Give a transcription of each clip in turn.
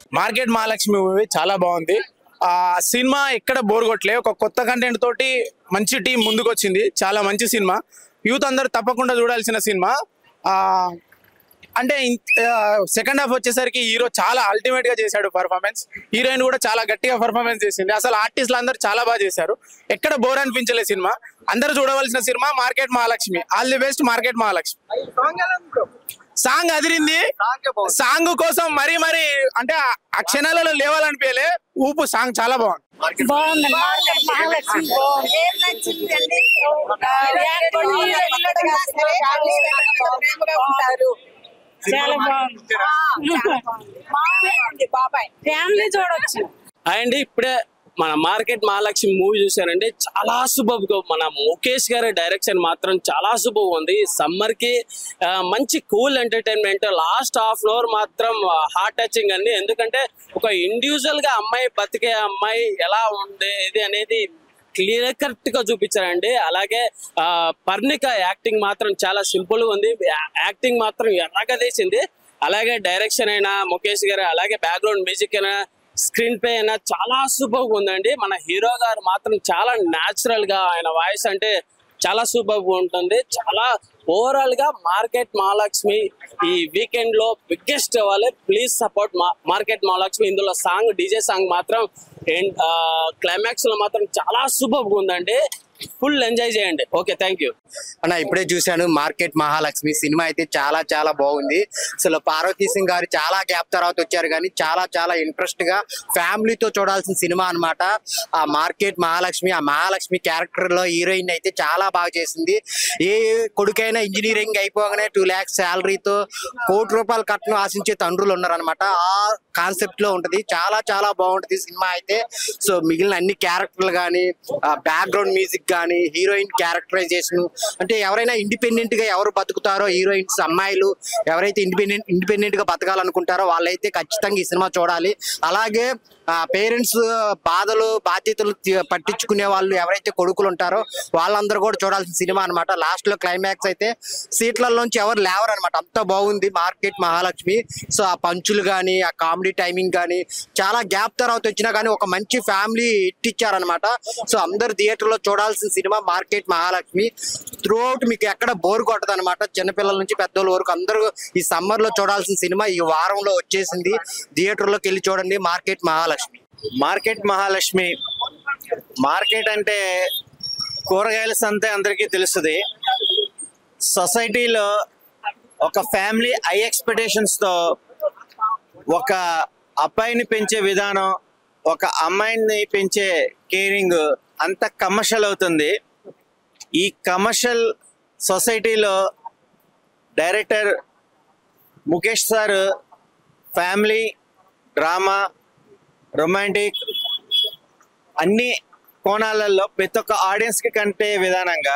Market Mahalakshmi movie చాలా బాగుంది ఆ సినిమా ఎక్కడ బోర్ కొట్టలే ఒక కొత్త కంటెంట్ తోటి మంచి టీం ముందుకు వచ్చింది చాలా మంచి సినిమా యూత్ అందరూ తప్పకుండా చూడాల్సిన సినిమా ఆ అంటే సెకండ్ హాఫ్ వచ్చేసరికి హీరో చాలా అల్టిమేట్ గా చేశాడు పర్ఫార్మెన్స్ హీరోయిన్ కూడా చాలా గట్టిగా పర్ఫార్మెన్స్ చేసింది అసలు ఆర్టిస్టులు అందరూ చాలా బాగా చేశారు ఎక్కడ బోర్ అనిపించలే సినిమా అందరూ చూడవలసిన సినిమా Market Mahalakshmi all the best Market Mahalakshmi song అదిరింది సాంగ్ కోసం మరీ మరీ అంటే ఆ- ఆ క్షణాలలో లేవాలనిపించలే ఊపు సాంగ్ చాలా బాగుంది బాగుంది మార్కెట్ మహాలక్ష్మి బాగుంది చాలా బాగుంది బాబాయ్ ఫ్యామిలీ చూడొచ్చు అండ్ ఇప్పుడే మన మార్కెట్ మహాలక్ష్మి మూవీ చూసారంటే చాలా సూపర్ మన ముఖేష్ గారి డైరెక్షన్ మాత్రం చాలా సూపర్ ఉంది సమ్మర్ కి ఆ, మంచి cool entertainment last half an hour మాత్రం హార్ట్ టచింగ్ అండి ఎందుకంటే ఒక ఇండివిజువల్ గా అమ్మాయి బతికే అమ్మాయి ఎలా ఉండేది అనేది క్లియర్ కరెక్ట్ గా చూపించారండి అలాగే ఆ, పర్ణిక యాక్టింగ్ మాత్రం చాలా సింపుల్ గా ఉంది యా- యాక్టింగ్ మాత్రం ఎర్రగా తీసింది అలాగే డైరెక్షన్ అయినా ముఖేష్ గారు అలాగే బ్యాక్గ్రౌండ్ మ్యూజిక్ అయినా స్క్రీన్ ప్లే అయినా చాలా సూపర్ గా ఉందండి మన హీరో గారు మాత్రం చాలా న్యాచురల్ గా ఆయన వాయిస్ అంటే చాలా సూపర్ గా ఉంటుంది చాలా ఓవరాల్ గా మార్కెట్ మహాలక్ష్మి ఈ వీకెండ్ లో బిగ్గెస్ట్ అవ్వాలి ప్లీజ్ సపోర్ట్ మార్కెట్ మహాలక్ష్మి ఇందులో సాంగ్ డీజే సాంగ్ మాత్రం క్లైమాక్స్ లో మాత్రం చాలా సూపర్ గా ఉందండి ఫుల్ ఎంజాయ్ చేయండి ఓకే థ్యాంక్ యూ అన్న ఇప్పుడే చూశాను మార్కెట్ మహాలక్ష్మి సినిమా అయితే చాలా చాలా బాగుంది అసలు పార్వతీ సింగ్ గారు చాలా గ్యాప్ తర్వాత వచ్చారు కానీ చాలా చాలా ఇంట్రెస్ట్ గా ఫ్యామిలీతో చూడాల్సిన సినిమా అన్నమాట ఆ మార్కెట్ మహాలక్ష్మి ఆ మహాలక్ష్మి క్యారెక్టర్ లో హీరోయిన్ అయితే చాలా బాగా చేసింది ఏ కొడుకైనా ఇంజనీరింగ్ అయిపోగానే టూ ల్యాక్స్ శాలరీతో కోటి రూపాయలు కట్నం ఆశించే తండ్రులు ఉన్నారనమాట ఆ కాన్సెప్ట్ లో ఉంటది చాలా చాలా బాగుంటది సినిమా అయితే సో మిగిలిన అన్ని క్యారెక్టర్లు కానీ బ్యాక్గ్రౌండ్ మ్యూజిక్ కానీ హీరోయిన్ క్యారెక్టరైజేషన్ అంటే ఎవరైనా ఇండిపెండెంట్ గా ఎవరు బతుకుతారో హీరోయిన్స్ అమ్మాయిలు ఎవరైతే ఇండిపెండెంట్ ఇండిపెండెంట్ గా బతకాలనుకుంటారో వాళ్ళైతే ఖచ్చితంగా ఈ సినిమా చూడాలి అలాగే పేరెంట్స్ బాధలు బాధ్యతలు తీ- పట్టించుకునే వాళ్ళు ఎవరైతే కొడుకులు ఉంటారో వాళ్ళందరూ కూడా చూడాల్సిన సినిమా అన్నమాట లాస్ట్ లో క్లైమాక్స్ అయితే సీట్లలోంచి ఎవరు లేవరు అనమాట అంత బాగుంది మార్కెట్ మహాలక్ష్మి సో ఆ పంచులు కానీ ఆ కామెడీ టైమింగ్ కానీ చాలా గ్యాప్ తర్వాత వచ్చినా కానీ ఒక మంచి ఫ్యామిలీ హిట్ ఇచ్చారనమాట సో అందరు థియేటర్ లో చూడాల్సిన సినిమా మార్కెట్ మహాలక్ష్మి త్రూ అవుట్ మీకు ఎక్కడ బోర్ కొట్టదు అనమాట చిన్నపిల్లల నుంచి పెద్దోళ్ళ వరకు అందరూ ఈ సమ్మర్ లో చూడాల్సిన సినిమా ఈ వారంలో వచ్చేసింది థియేటర్ లోకి వెళ్ళి చూడండి Market Mahalakshmi Market Mahalakshmi market అంటే కూరగాయల సంతే అందరికీ తెలుస్తుంది సొసైటీలో ఒక ఫ్యామిలీ హై ఎక్స్పెక్టేషన్స్తో ఒక అబ్బాయిని పెంచే విధానం ఒక అమ్మాయిని పెంచే కేరింగ్ అంత కమర్షియల్ అవుతుంది ఈ కమర్షియల్ సొసైటీలో director Mukesh sir family drama romantic అన్ని కోణాలలో ప్రతి ఒక్క ఆడియన్స్ కి కంటే విధానంగా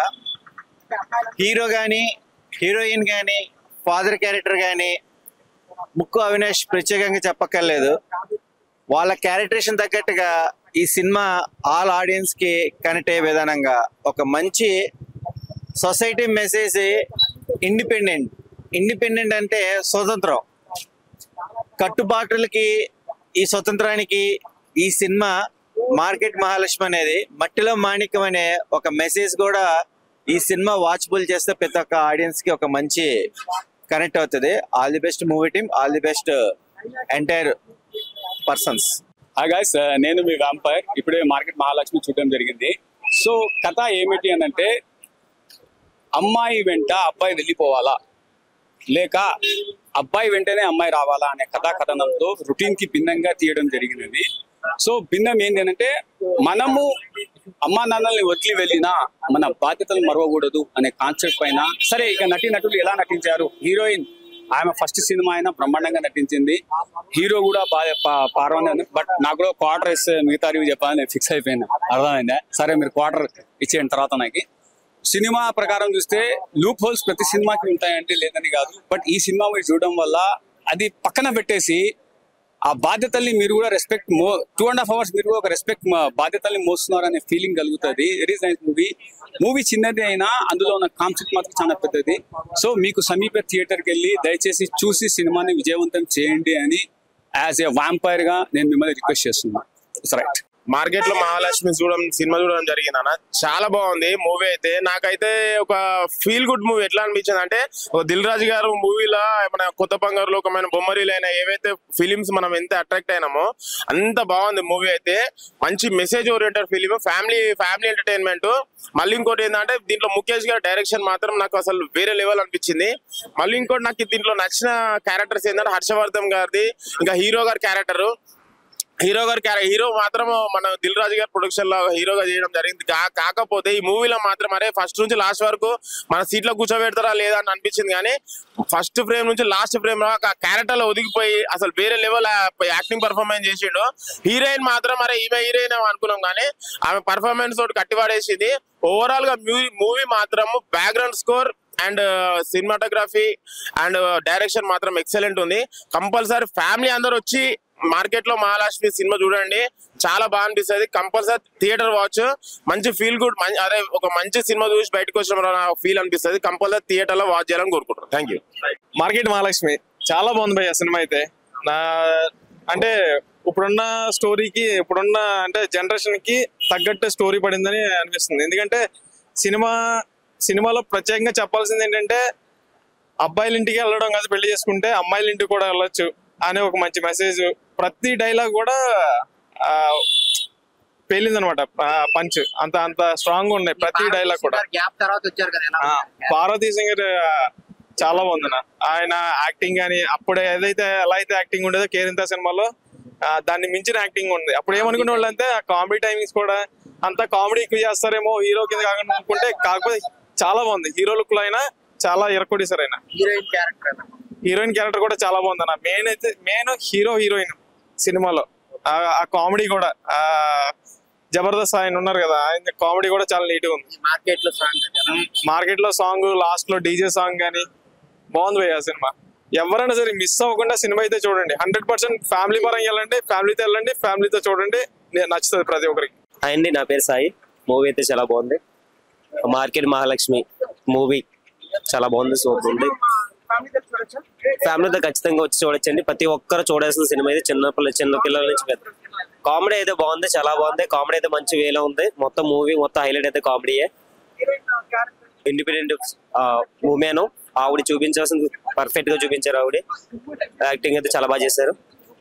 హీరో గాని హీరోయిన్ గాని ఫాదర్ క్యారెక్టర్ గాని ముక్కు అవినాష్ ప్రత్యేకంగా చెప్పక్కర్లేదు వాళ్ళ క్యారెక్టరేషన్ తగ్గట్టుగా ఈ సినిమా ఆల్ ఆడియన్స్ కి కనెక్ట్ అయ్యే విధానంగా ఒక మంచి సొసైటీ మెసేజ్ ఇండిపెండెంట్ ఇండిపెండెంట్ అంటే స్వతంత్రం కట్టుబాటులకి ఈ స్వతంత్రానికి ఈ సినిమా మార్కెట్ మహాలక్ష్మి అనేది మట్టిలో మాణిక్యం అనే ఒక మెసేజ్ కూడా ఈ సినిమా వాచబుల్ చేస్తే ప్రతి ఒక్క ఆడియన్స్ కి ఒక మంచి కనెక్ట్ అవుతుంది all the best movie team all the best entire persons hi guys నేను మీ వ్యాంపైర్ ఇప్పుడే మార్కెట్ మహాలక్ష్మి చూడడం జరిగింది సో కథ ఏమిటి అని అంటే అమ్మాయి వెంట అబ్బాయి వెళ్ళిపోవాలా లేక అబ్బాయి వెంటనే అమ్మాయి రావాలా అనే కథా కథనంతో రొటీన్ కి భిన్నంగా తీయడం జరిగినది సో భిన్నం ఏంటి అంటే మనము అమ్మా నాన్నల్ని వదిలి వెళ్ళినా మన బాధ్యతలు మరవకూడదు అనే కాన్సెప్ట్ పైన సరే ఇక నటీ నటులు ఎలా నటించారు హీరోయిన్ ఆమె ఫస్ట్ సినిమా అయినా బ్రహ్మాండంగా నటించింది హీరో కూడా బాగా పా- పార్వనే బట్ నాకు కూడా క్వార్టర్ ఇస్తే మిగతా రివ్యూ చెప్పాలని నేను ఫిక్స్ అయిపోయినా అర్థమైందా సరే మీరు క్వార్టర్ ఇచ్చేయండి తర్వాత నాకు సినిమా ప్రకారం చూస్తే లూప్ హోల్స్ ప్రతి సినిమాకి ఉంటాయంటే లేదని కాదు బట్ ఈ సినిమా మీరు చూడడం వల్ల అది పక్కన పెట్టేసి ఆ బాధ్యతల్ని మీరు కూడా రెస్పెక్ట్ మో టూ అండ్ హాఫ్ అవర్స్ మీరు కూడా ఒక రెస్పెక్ట్ బాధ్యతల్ని మోస్తున్నారు అనే ఫీలింగ్ కలుగుతుంది it is nice movie movie చిన్నది అయినా అందులో ఉన్న కాన్సెప్ట్ మాత్రం చాలా పెద్దది సో మీకు సమీప థియేటర్కి వెళ్ళి దయచేసి చూసి సినిమాని విజయవంతం చేయండి అని యాజ్ ఏ వాంపైర్ గా నేను మిమ్మల్ని రిక్వెస్ట్ చేస్తున్నాను రైట్ మార్కెట్ లో మహాలక్ష్మి చూడడం సినిమా చూడడం జరిగింది అన్న చాలా బాగుంది మూవీ అయితే నాకైతే ఒక ఫీల్ గుడ్ మూవీ ఎట్లా అనిపించింది అంటే ఒక దిల్ రాజు గారు మూవీలో మన కొత్త బంగారు లోకమైన బొమ్మరీలు అయినా ఏవైతే ఫిలిమ్స్ మనం ఎంత అట్రాక్ట్ అయినామో అంత బాగుంది మూవీ అయితే మంచి message oriented film family family entertainment మళ్ళీ ఇంకోటి ఏంటంటే దీంట్లో ముఖేష్ గారి డైరెక్షన్ మాత్రం నాకు అసలు వేరే లెవెల్ అనిపించింది మళ్ళీ ఇంకోటి నాకు దీంట్లో నచ్చిన క్యారెక్టర్స్ ఏంటంటే హర్షవర్ధన్ గారిది ఇంకా హీరో గారి క్యారెక్టర్ హీరో గారి క్యారె హీరో మాత్రం మన దిల్ రాజు గారి ప్రొడక్షన్ లో హీరోగా చేయడం జరిగింది కా- కాకపోతే ఈ మూవీలో మాత్రం అరే ఫస్ట్ నుంచి లాస్ట్ వరకు మన సీట్ లో కూర్చోబెడతారా లేదా అని అనిపించింది కానీ ఫస్ట్ ఫ్రేమ్ నుంచి లాస్ట్ ఫ్రేమ్ ఆ క్యారెక్టర్ లో ఒదిగిపోయి అసలు వేరే లెవెల్ యాక్టింగ్ పర్ఫార్మెన్స్ చేసిండు హీరోయిన్ మాత్రం అరే ఈమె హీరోయిన్ అనుకున్నాం కానీ ఆమె పర్ఫార్మెన్స్ తోటి కట్టిపడేసింది ఓవరాల్ గా మూవీ మాత్రం background score and cinematography and direction మాత్రం ఎక్సలెంట్ ఉంది కంపల్సరీ ఫ్యామిలీ అందరు వచ్చి మార్కెట్ లో మహాలక్ష్మి సినిమా చూడండి చాలా బాగా అనిపిస్తుంది కంపల్సరీ థియేటర్ వాచ్ మంచి ఫీల్ గుడ్ అదే ఒక మంచి సినిమా చూసి బయటకు వచ్చిన ఫీల్ అనిపిస్తుంది కంపల్సరీ థియేటర్ లో వాచ్ చేయాలని కోరుకుంటున్నాను థ్యాంక్ యూ మార్కెట్ మహాలక్ష్మి చాలా బాగుంది భయ్య సినిమా అయితే నా అంటే ఇప్పుడున్న స్టోరీకి ఇప్పుడున్న అంటే జనరేషన్ కి తగ్గట్టు స్టోరీ పడిందని అనిపిస్తుంది ఎందుకంటే సినిమా సినిమాలో ప్రత్యేకంగా చెప్పాల్సింది ఏంటంటే అబ్బాయిల ఇంటికి వెళ్ళడం కాదు పెళ్లి చేసుకుంటే అమ్మాయిల ఇంటికి కూడా వెళ్ళొచ్చు అనే ఒక మంచి మెసేజ్ ప్రతి డైలాగ్ కూడా పేలిందనమాట పంచ్ అంత అంత స్ట్రాంగ్ ఉన్నాయి ప్రతి డైలాగ్ కూడా గ్యాప్ తర్వాత వచ్చారు కదా ఎలా ఆ, ఉంది? పార్వతీ సింగర్ ఆ, చాలా బాగుంది ఆయన యాక్టింగ్ కానీ అప్పుడే ఏదైతే ఎలా అయితే యాక్టింగ్ ఉండేదో కేరింత సినిమాలో ఆ, దాన్ని మించిన యాక్టింగ్ ఉంది అప్పుడు ఏమనుకునే వాళ్ళు అంటే ఆ కామెడీ టైమింగ్స్ కూడా అంతా కామెడీ ఎక్కువ చేస్తారేమో హీరో కింద కాకుండా అనుకుంటే కాకపోతే చాలా బాగుంది హీరో లుక్ లో అయినా చాలా ఎరకొడేశారు ఆయన హీరోయిన్ క్యారెక్టర్ హీరోయిన్ క్యారెక్టర్ కూడా చాలా బాగుంది అన్న మెయిన్ అయితే మెయిన్ హీరో హీరోయిన్ సినిమాలో ఆ- ఆ కామెడీ కూడా ఆ జబర్దస్త్ ఆయన ఉన్నారు కదా ఆయన కామెడీ కూడా చాలా నీట్ గా ఉంది మార్కెట్ లో సాంగ్ మార్కెట్ లో సాంగ్ లాస్ట్ లో డీజే సాంగ్ కానీ బాగుంది భయ్య ఆ సినిమా ఎవరైనా సరే మిస్ అవ్వకుండా సినిమా అయితే చూడండి హండ్రెడ్ పర్సెంట్ ఫ్యామిలీ పరంగా వెళ్ళండి ఫ్యామిలీతో వెళ్ళండి ఫ్యామిలీతో చూడండి నే- నచ్చుతుంది ప్రతి ఒక్కరికి అండి నా పేరు సాయి మూవీ అయితే చాలా బాగుంది మార్కెట్ మహాలక్ష్మి మూవీ చాలా బాగుంది సూపర్ ఉంది ఫ్యామిలీతో ఖచ్చితంగా వచ్చి చూడొచ్చండి ప్రతి ఒక్కరు చూడాల్సిన సినిమా అయితే చిన్న పిల్ల చిన్న పిల్లల నుంచి పెద్ద కామెడీ అయితే బాగుంది చాలా బాగుంది కామెడీ అయితే మంచి వేలో ఉంది మొత్తం మూవీ మొత్తం హైలైట్ అయితే కామెడీయే ఇండిపెండెంట్ ఉమెన్ ఆవిడ చూపించాల్సింది పర్ఫెక్ట్ గా చూపించారు ఆవిడ యాక్టింగ్ అయితే చాలా బాగా చేశారు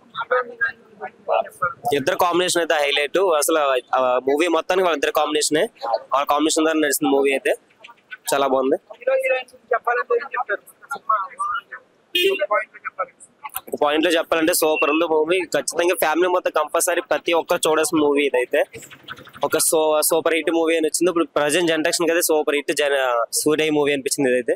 ఇద్దరు కాంబినేషన్ అయితే హైలైట్ అసలు మూవీ మొత్తానికి వాళ్ళిద్దరు కాంబినేషన్ వాళ్ళ కాంబినేషన్ ద్వారా నడిచిన మూవీ అయితే చాలా బాగుంది ఒక పాయింట్ లో చెప్పాలంటే సూపర్ ఉంది మూవీ ఖచ్చితంగా ఫ్యామిలీ మొత్తం కంపల్సరీ ప్రతి ఒక్కరు చూడాల్సిన మూవీ ఇదైతే ఒక సో సూపర్ హిట్ మూవీ అని వచ్చింది ఇప్పుడు ప్రజెంట్ జనరేషన్ కదా super hit Jana Surya movie అనిపించింది ఇదైతే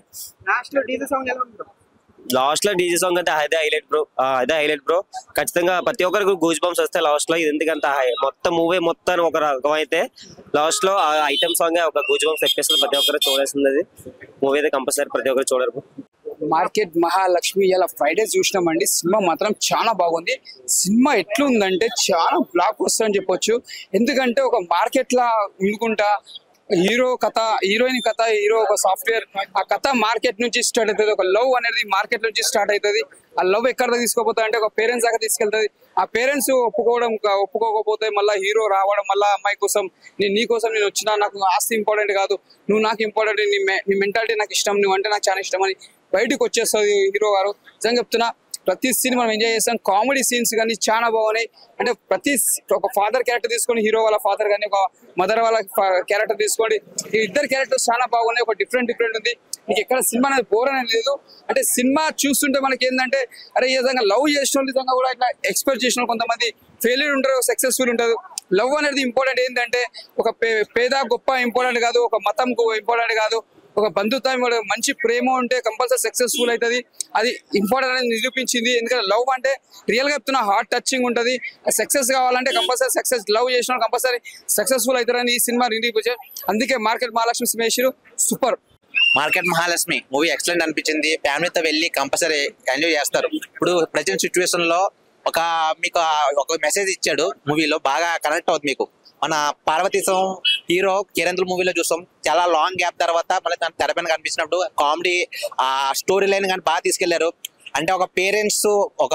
లాస్ట్ లో డీజే సాంగ్ అయితే అదే హైలైట్ బ్రో అదే హైలైట్ బ్రో ఖచ్చితంగా ప్రతి ఒక్కరికి గూజ్ బంప్స్ వస్తాయి లాస్ట్ లో ఇది ఎందుకంత high- మొత్తం మూవీ మొత్తం ఒక రకం అయితే లాస్ట్ లో ఆ ఐటమ్ సాంగ్ ఒక గూజ్ బంప్స్ ఎక్కేస్తుంది ప్రతి ఒక్కరు చూడాల్సింది అది మూవీ అయితే కంపల్సరీ ప్రతి ఒక్కరు చూడరు మార్కెట్ మహాలక్ష్మి ఇలా ఫ్రైడే చూసినామండి సినిమా మాత్రం చాలా బాగుంది సినిమా ఎట్లుందంటే చాలా బ్లాక్ వస్తుందని చెప్పొచ్చు ఎందుకంటే ఒక మార్కెట్ లా ఉండుకుంటా హీరో కథ హీరోయిన్ కథ హీరో ఒక సాఫ్ట్వేర్ ఆ కథ మార్కెట్ నుంచి స్టార్ట్ అవుతుంది ఒక లవ్ అనేది మార్కెట్ నుంచి స్టార్ట్ అవుతుంది ఆ లవ్ ఎక్కడ తీసుకోపోతా అంటే ఒక పేరెంట్స్ దాకా తీసుకెళ్తుంది ఆ పేరెంట్స్ ఒప్పుకోవడం కా- ఒప్పుకోకపోతే మళ్ళీ హీరో రావడం మళ్ళీ అమ్మాయి కోసం నేను నీ కోసం నేను వచ్చినా నాకు ఆస్తి ఇంపార్టెంట్ కాదు నువ్వు నాకు ఇంపార్టెంట్ నీ మె- నీ మెంటాలిటీ నాకు ఇష్టం నువ్వు అంటే నాకు చాలా ఇష్టం అని బయటకు వచ్చేస్తుంది హీరో గారు నిజంగా చెప్తున్నా ప్రతి సీన్ మనం ఎంజాయ్ చేస్తాం కామెడీ సీన్స్ కానీ చాలా బాగున్నాయి అంటే ప్రతి స్- ఒక ఫాదర్ క్యారెక్టర్ తీసుకొని హీరో వాళ్ళ ఫాదర్ కానీ ఒక మదర్ వాళ్ళ క్యారెక్టర్ తీసుకోండి ఈ ఇద్దరు క్యారెక్టర్స్ చాలా బాగున్నాయి ఒక డిఫరెంట్ డిఫరెంట్ ఉంది మీకు ఎక్కడ సినిమా అనేది బోర్ అనేది లేదు అంటే సినిమా చూస్తుంటే మనకి ఏంటంటే అరే ఈ విధంగా లవ్ చేసిన వాళ్ళు నిజంగా కూడా ఇట్లా ఎక్స్పెక్ట్ చేసిన వాళ్ళు కొంతమంది ఫెయిల్యూర్ ఉంటారు సక్సెస్ఫుల్ ఉంటారు లవ్ అనేది ఇంపార్టెంట్ ఏంటంటే ఒక పే- పేద గొప్ప ఇంపార్టెంట్ కాదు ఒక మతం ఇంపార్టెంట్ కాదు ఒక బంధుత్వం కూడా మంచి ప్రేమ ఉంటే కంపల్సరీ సక్సెస్ఫుల్ అవుతుంది అది ఇంపార్టెంట్ అనేది నిరూపించింది ఎందుకంటే లవ్ అంటే రియల్ గా చెప్తున్నా హార్ట్ టచింగ్ ఉంటుంది సక్సెస్ కావాలంటే కంపల్సరీ సక్సెస్ లవ్ చేసిన కంపల్సరీ సక్సెస్ఫుల్ అవుతారని ఈ సినిమా నిరూపించారు అందుకే మార్కెట్ మహాలక్ష్మి స్మేషులు super Market Mahalakshmi movie excellent అనిపించింది ఫ్యామిలీతో వెళ్ళి కంపల్సరీ ఎంజాయ్ చేస్తారు ఇప్పుడు ప్రజెంట్ సిచ్యువేషన్ లో ఒక మీకు ఆ- ఒక మెసేజ్ ఇచ్చాడు మూవీలో బాగా కనెక్ట్ అవుతుంది మీకు మన పార్వతీశం హీరో కిరణ్ మూవీలో చూస్తాం చాలా లాంగ్ గ్యాప్ తర్వాత మళ్ళీ తన తెర పైన కనిపించినప్పుడు కామెడీ ఆ స్టోరీ లైన్ కానీ బాగా తీసుకెళ్లారు అంటే ఒక పేరెంట్స్ ఒక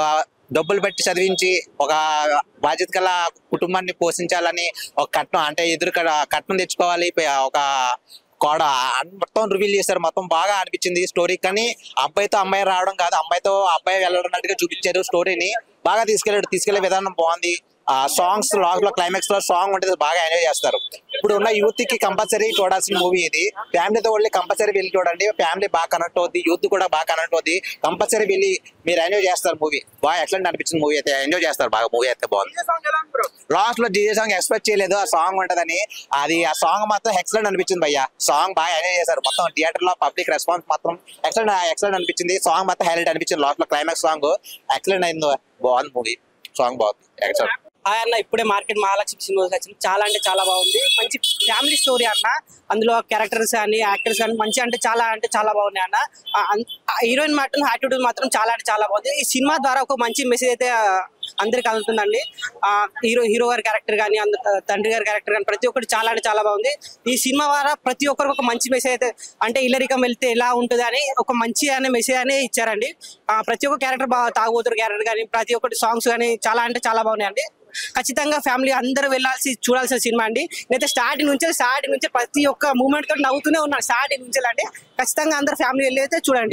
డబ్బులు పెట్టి చదివించి ఒక బాధ్యత గల కుటుంబాన్ని పోషించాలని ఒక కట్నం అంటే ఎదురు కడ- కట్నం తెచ్చుకోవాలి ప- ఒక కోడ అన్- మొత్తం రివీల్ చేశారు మొత్తం బాగా అనిపించింది స్టోరీ కానీ అబ్బాయితో అమ్మాయి రావడం కాదు అమ్మాయితో అబ్బాయి వెళ్ళడం చూపించారు స్టోరీని బాగా తీసుకెళ్ళాడు తీసుకెళ్లే విధానం బాగుంది ఆ సాంగ్స్ లాస్ట్ లో క్లైమాక్స్ లో సాంగ్ ఉంటుంది బాగా ఎంజాయ్ చేస్తారు ఇప్పుడు ఉన్న యూత్ కి కంపల్సరీ చూడాల్సిన మూవీ ఇది ఫ్యామిలీతో వెళ్ళి కంపల్సరీ వెళ్ళి చూడండి ఫ్యామిలీ బాగా కనెక్ట్ అవుద్ది యూత్ కూడా బాగా కనెక్ట్ అవుద్ది కంపల్సరీ వెళ్ళి మీరు ఎంజాయ్ చేస్తారు మూవీ బాగా ఎట్లా అనిపించింది మూవీ అయితే ఎంజాయ్ చేస్తారు బాగా మూవీ అయితే బాగుంది లాస్ట్ లో డీజే సాంగ్ ఎక్స్పెక్ట్ చేయలేదు ఆ సాంగ్ ఉంటదని అది ఆ సాంగ్ మాత్రం ఎక్సలెంట్ అనిపించింది భయ్య సాంగ్ బాగా ఎంజాయ్ చేశారు మొత్తం థియేటర్ లో పబ్లిక్ రెస్పాన్స్ మాత్రం ఎక్సలెంట్ ఎక్సలెంట్ అనిపించింది సాంగ్ మాత్రం హైలైట్ అనిపించింది లాస్ట్ లో క్లైమాక్స్ సాంగ్ ఎక్సలెంట్ అయింది బాగుంది మూవీ సాంగ్ బాగుంది ఎక్సలెంట్ హాయ్ అన్న ఇప్పుడే మార్కెట్ మహాలక్ష్మి సినిమాకి వచ్చింది చాలా అంటే చాలా బాగుంది మంచి ఫ్యామిలీ స్టోరీ అన్న అందులో క్యారెక్టర్స్ కానీ యాక్టర్స్ కానీ మంచి అంటే చాలా అంటే చాలా బాగున్నాయి అన్న హీరోయిన్ మాత్రం యాటిట్యూడ్ మాత్రం చాలా అంటే చాలా బాగుంది ఈ సినిమా ద్వారా ఒక మంచి మెసేజ్ అయితే ఆ, అందరికి అందుతుందండి ఆ, హీరో హీరో గారి క్యారెక్టర్ కానీ అంద- తండ్రి గారి క్యారెక్టర్ కానీ ప్రతి ఒక్కటి చాలా అంటే చాలా బాగుంది ఈ సినిమా ద్వారా ప్రతి ఒక్కరికి ఒక మంచి మెసేజ్ అయితే అంటే ఇల్లరికం వెళ్తే ఎలా ఉంటుంది అని ఒక మంచి అనే మెసేజ్ అనే ఇచ్చారండి ఆ, ప్రతి ఒక్క క్యారెక్టర్ బాగా తాగుబోతురు క్యారెక్టర్ కానీ ప్రతి ఒక్కటి సాంగ్స్ కానీ చాలా అంటే చాలా బాగున్నాయండి ఖచ్చితంగా ఫ్యామిలీ అందరూ వెళ్ళాల్సి చూడాల్సిన సినిమా అండి నేనైతే స్టార్టింగ్ నుంచి స్టార్టింగ్ నుంచి ప్రతి ఒక్క మూమెంట్ తోటి నవ్వుతూనే ఉన్నాను స్టార్టింగ్ నుంచి అండి ఖచ్చితంగా అందరు ఫ్యామిలీ వెళ్ళి అయితే చూడండి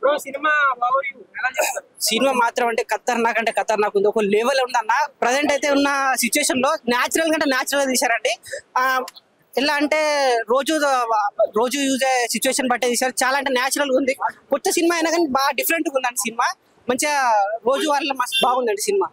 సినిమా మాత్రం అంటే ఖతర్నాక్ అంటే ఖతర్నాక్ ఉంది ఒక లెవెల్ ఉందన్న ప్రజెంట్ అయితే ఉన్న సిచ్యువేషన్ లో న్యాచురల్ కంటే న్యాచురల్ గా తీశారండి ఆ, ఎలా అంటే రోజు రోజు యూజ్ అయ్యే సిచ్యువేషన్ బట్టే తీశారు చాలా అంటే న్యాచురల్ గా ఉంది కొత్త సినిమా అయినా కానీ బాగా డిఫరెంట్ గా ఉందండి సినిమా మంచిగా రోజు వాళ్ళ మస్తు బాగుందండి సినిమా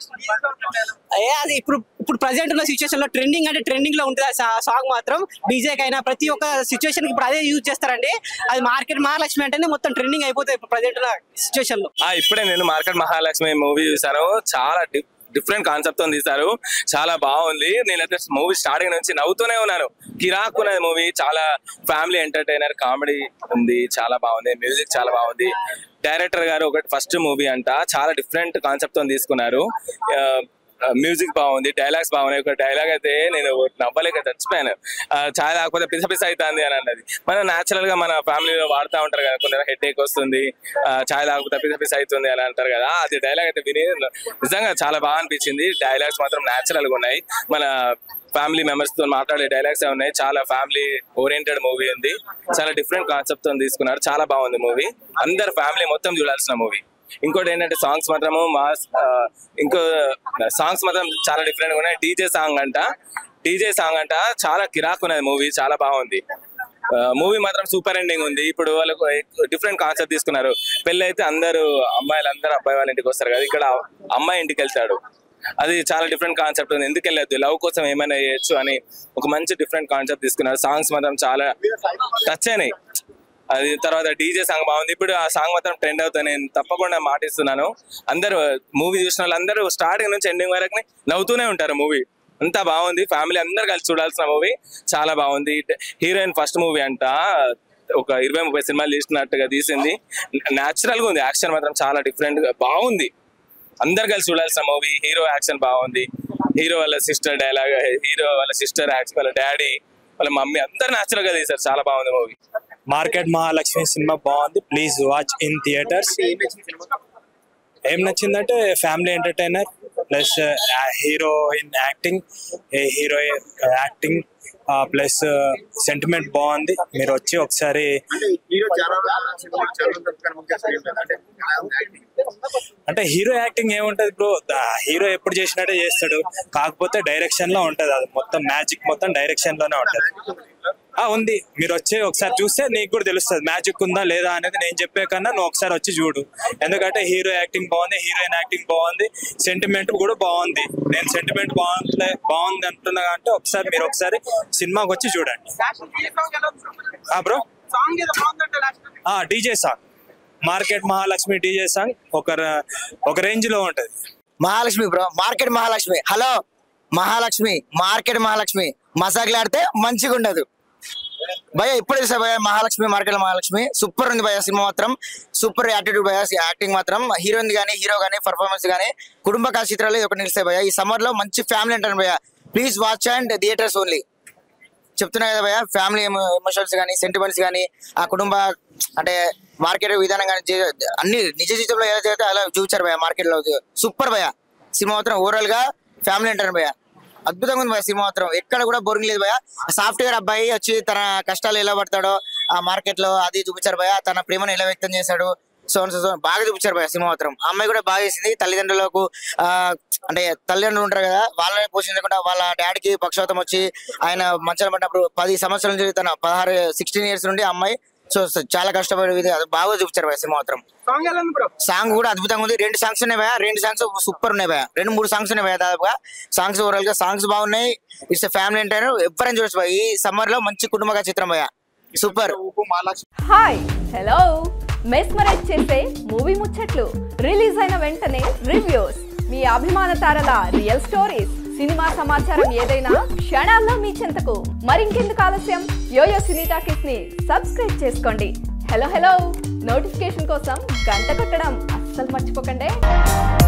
ఏ అది ఇప్పుడు ఇప్పుడు ప్రజెంట్ ఉన్న సిచ్యువేషన్ లో ట్రెండింగ్ అంటే ట్రెండింగ్ లో ఉంటుంది ఆ సాంగ్ మాత్రం డీజే కైనా ప్రతి ఒక్క సిచ్యువేషన్ ఇప్పుడు అదే యూజ్ చేస్తారండి అది మార్కెట్ మహాలక్ష్మి అంటేనే మొత్తం ట్రెండింగ్ అయిపోతుంది ఇప్పుడు ప్రజెంట్ ఉన్న సిచ్యువేషన్ లో ఆ ఇప్పుడే నేను మార్కెట్ మహాలక్ష్మి మూవీ చూసాను చాలా డి- డిఫరెంట్ కాన్సెప్ట్ తో తీశారు చాలా బాగుంది నేనైతే మూవీ స్టార్టింగ్ నుంచి నవ్వుతూనే ఉన్నాను కిరాక్ ఉన్నది మూవీ చాలా ఫ్యామిలీ ఎంటర్టైనర్ కామెడీ ఉంది చాలా బాగుంది మ్యూజిక్ చాలా బాగుంది డైరెక్టర్ గారు ఒకటి ఫస్ట్ మూవీ అంట చాలా డిఫరెంట్ కాన్సెప్ట్ తో తీసుకున్నారు మ్యూజిక్ బాగుంది డైలాగ్స్ బాగున్నాయి ఒక డైలాగ్ అయితే నేను నవ్వలేక చచ్చిపోయాను ఆ, చాలా లేకపోతే పిస పిస అవుతుంది అని అన్నది మనం నేచురల్ గా మన ఫ్యామిలీలో వాడుతూ ఉంటారు కదా కొందరు హెడ్ ఏక్ వస్తుంది ఆ, చాయ్ తాగకపోతే పిస పిస అవుతుంది అని అంటారు కదా అది డైలాగ్ అయితే విని నిజంగా చాలా బాగా అనిపించింది డైలాగ్స్ మాత్రం నేచురల్ గా ఉన్నాయి మన ఫ్యామిలీ మెంబర్స్ తో మాట్లాడే డైలాగ్స్ ఉన్నాయి చాలా ఫ్యామిలీ ఓరియంటెడ్ మూవీ ఉంది చాలా డిఫరెంట్ కాన్సెప్ట్ తో తీసుకున్నారు చాలా బాగుంది మూవీ అందరు ఫ్యామిలీ మొత్తం చూడాల్సిన మూవీ ఇంకోటి ఏంటంటే సాంగ్స్ మాత్రము మాస్ ఆ, ఇంకో సాంగ్స్ మాత్రం చాలా డిఫరెంట్ గా ఉన్నాయి డీజే సాంగ్ అంట డీజే సాంగ్ అంట చాలా కిరాక్ ఉన్నది మూవీ చాలా బాగుంది మూవీ మాత్రం సూపర్ ఎండింగ్ ఉంది ఇప్పుడు వాళ్ళకు డిఫరెంట్ కాన్సెప్ట్ తీసుకున్నారు పెళ్ళి అయితే అందరూ అమ్మాయిలు అందరూ అబ్బాయి వాళ్ళ ఇంటికి వస్తారు కదా ఇక్కడ అమ్మాయి ఇంటికి వెళ్తాడు అది చాలా డిఫరెంట్ కాన్సెప్ట్ ఉంది ఎందుకు వెళ్ళొద్దు లవ్ కోసం ఏమైనా చేయొచ్చు అని ఒక మంచి డిఫరెంట్ కాన్సెప్ట్ తీసుకున్నారు సాంగ్స్ మాత్రం చాలా టచ్ అయినాయి అది తర్వాత డీజే సాంగ్ బాగుంది ఇప్పుడు ఆ సాంగ్ మాత్రం ట్రెండ్ అవుతుంది నేను తప్పకుండా మాటిస్తున్నాను అందరూ మూవీ చూసిన వాళ్ళందరూ స్టార్టింగ్ నుంచి ఎండింగ్ వరకు నవ్వుతూనే ఉంటారు మూవీ అంతా బాగుంది ఫ్యామిలీ అందరు కలిసి చూడాల్సిన మూవీ చాలా బాగుంది హీరోయిన్ ఫస్ట్ మూవీ అంట ఒక ఇరవై ముప్పై సినిమాలు తీసినట్టుగా తీసింది న్యాచురల్ గా ఉంది యాక్షన్ మాత్రం చాలా డిఫరెంట్ గా బాగుంది అందరు కలిసి చూడాల్సిన మూవీ హీరో యాక్షన్ బాగుంది హీరో వాళ్ళ సిస్టర్ డైలాగ్ హీరో వాళ్ళ సిస్టర్ యాక్షన్ వాళ్ళ డాడీ వాళ్ళ మమ్మీ అందరు న్యాచురల్ గా తీశారు చాలా బాగుంది మూవీ మార్కెట్ మహాలక్ష్మి సినిమా బాగుంది ప్లీజ్ వాచ్ ఇన్ థియేటర్స్ ఏం నచ్చిందంటే family entertainer plus hero in acting hero acting plus sentiment బాగుంది మీరు వచ్చి ఒకసారి అంటే హీరో యాక్టింగ్ ఏముంటది బ్రో హీరో ఎప్పుడు చేసినట్టే చేస్తాడు కాకపోతే డైరెక్షన్ లో ఉంటది అది మొత్తం మ్యాజిక్ మొత్తం డైరెక్షన్ లోనే ఉంటది ఆ ఉంది మీరు వచ్చి ఒకసారి చూస్తే నీకు కూడా తెలుస్తుంది మ్యాజిక్ ఉందా లేదా అనేది నేను చెప్పే కన్నా నువ్వు ఒకసారి వచ్చి చూడు ఎందుకంటే హీరో యాక్టింగ్ బాగుంది హీరోయిన్ యాక్టింగ్ బాగుంది సెంటిమెంట్ కూడా బాగుంది నేను సెంటిమెంట్ బాగుంది బాగుంది అంటున్నా అంటే ఒకసారి మీరు ఒకసారి సినిమాకి వచ్చి చూడండి ఆ బ్రో ఆ DJ song Market Mahalakshmi DJ song ఒక ర- ఒక రేంజ్ లో ఉంటది Mahalakshmi bro Market Mahalakshmi hello Mahalakshmi Market Mahalakshmi మసాకులాడితే మంచిగా ఉండదు భయ ఇప్పుడు తెలుసా భయ మహాలక్ష్మి మార్కెట్ మహాలక్ష్మి సూపర్ ఉంది భయ సినిమా మాత్రం సూపర్ యాటిట్యూడ్ భయ యాక్టింగ్ మాత్రం హీరోయిన్ గానీ హీరో గానీ పర్ఫార్మెన్స్ గానీ కుటుంబ కథ చిత్రాలు ఇది ఒకటి నిలుస్తాయి భయ ఈ సమ్మర్ లో మంచి ఫ్యామిలీ అంటాను భయ please watch and theatres only చెప్తున్నా కదా భయ ఫ్యామిలీ ఎమోషన్స్ కానీ సెంటిమెంట్స్ కానీ ఆ కుటుంబ అంటే మార్కెట్ విధానం కానీ చే- అన్ని నిజ జీవితంలో ఎలా చేస్తే అలా చూపించారు భయ మార్కెట్ లో సూపర్ భయ సినిమా మాత్రం ఓవరాల్ గా ఫ్యామిలీ అంటారు భయ అద్భుతంగా ఉంది భయ సినిమా మాత్రం ఎక్కడ కూడా బోరింగ్ లేదు భయ సాఫ్ట్వేర్ అబ్బాయి వచ్చి తన కష్టాలు ఎలా పడతాడో ఆ మార్కెట్ లో అది చూపించారు భయ తన ప్రేమను ఎలా వ్యక్తం చేశాడు సో and so so బాగా చూపించారు భయ సినిమా మాత్రం ఆ అమ్మాయి కూడా బాగా చేసింది తల్లిదండ్రులకు ఆ అంటే తల్లిదండ్రులు ఉంటారు కదా వాళ్ళని పోషించకుండా వాళ్ళ డాడీకి పక్షవాతం వచ్చి ఆయన మంచాల పడినప్పుడు పది సంవత్సరాల నుంచి తన పదహారు సిక్స్టీన్ ఇయర్స్ నుండి ఆ అమ్మాయి సో సో చాలా కష్టపడేది అది బాగా చూపించారు భయ సినిమా మాత్రం సాంగ్ కూడా అద్భుతంగా ఉంది రెండు సాంగ్స్ ఉన్నాయి భయ రెండు సాంగ్స్ సూపర్ ఉన్నాయి భయ రెండు మూడు సాంగ్స్ ఉన్నాయి భయ దాదాపుగా సాంగ్స్ ఓవరాల్ గా సాంగ్స్ బాగున్నాయి ఇట్స్ ఫ్యామిలీ అంటారు ఎవరైనా చూడొచ్చు భయ ఈ సమ్మర్ లో మంచి కుటుంబ చిత్రం భయ సూపర్ హాయ్ హలో మెస్మరైజ్ చేసే మూవీ ముచ్చట్లు రిలీజ్ అయిన వెంటనే రివ్యూస్ మీ అభిమాన తారల రియల్ స్టోరీస్ సినిమా సమాచారం ఏదైనా క్షణాల్లో మీ చెంతకు మరింకెందుకు ఆలస్యం యోయో సినీ టాకీస్ ని సబ్స్క్రైబ్ చేసుకోండి హలో హలో నోటిఫికేషన్ కోసం గంట కొట్టడం అస్సలు మర్చిపోకండి